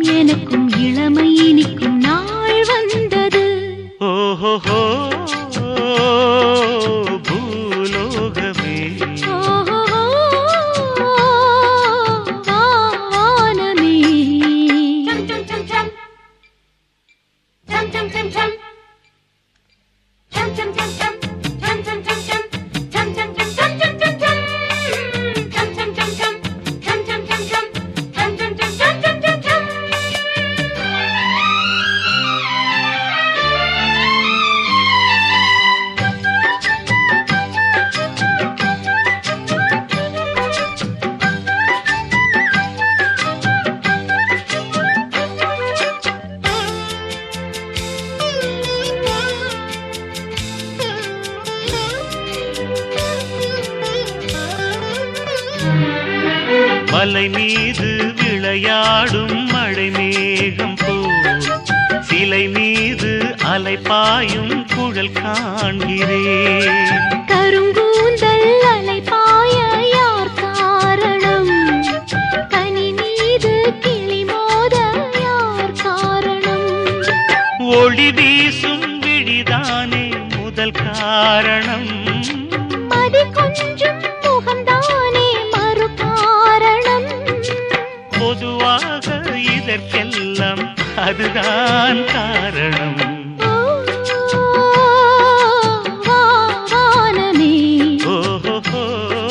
எனக்கும் இளமை இனிக்கும் நாள் வந்தது ஓஹோ பூலோகமே ஓஹோ, வானமே. மலை மீது விளையாடும் மழை மேகம் போல் சிலை மீது அலை பாயும் குழல் காண்கிறேன் கருங்கூந்தல் அலைபாய யார் காரணம் கனி மீது கிளி மோத யார் காரணம் ஒளி வீசும் விழிதானே முதல் காரணம் மதி கொஞ்சம் முகம்தானே மறு காரணம் பொதுவாக இதற்கெல்லாம் அதுதான் காரணம் ஓ, வா, வானமே ஓஹோ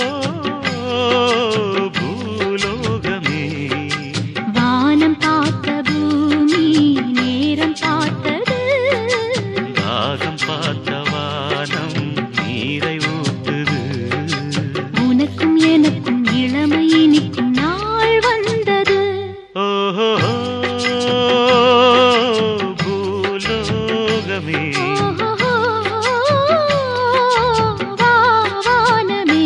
பூலோகமே வானம் பார்த்த பூமி நேரம் பார்த்தது தாகம் பார்த்த வானம் நீரை ஊட்டுது உனக்கும் எனக்கும் இளமை இனிக்கும் நாள் வந்தது ஓஹோ பூலோகமே ஓஹோ, வா, வானமே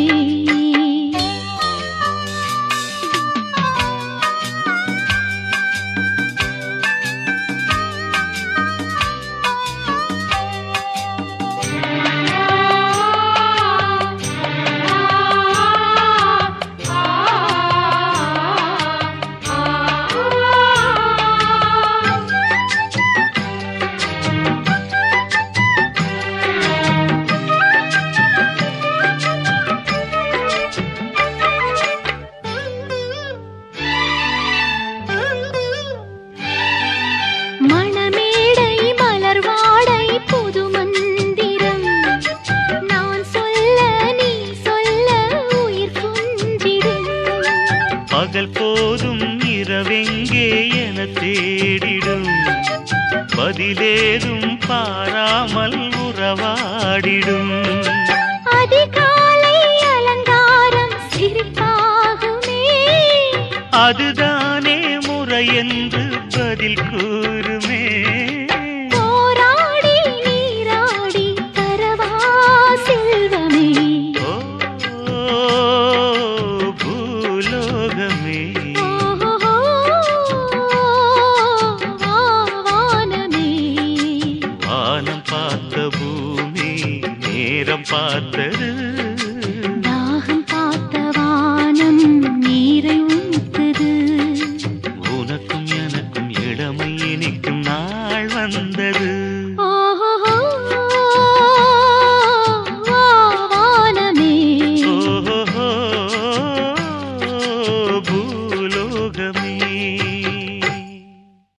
மணமேடை மலர்வாடை புது மந்திரம் நான் சொல்ல நீ சொல்ல உயிர் குஞ்சிடும் பகல் போதும் இரவெங்கே என தேடிடும் பதிலேதும் பாராமல் உறவாடிடும் அதிகாலை அலங்காரம் சிரிப்பாகுமே அதுதானே முறை என்று பதில் கூறுமே போராடி நீராடி தரவா செல்வமே ஓ பூலோகமே ஓஹோ, வா, வானமே வானம் பார்த்த பூமி நேரம் பார்த்தது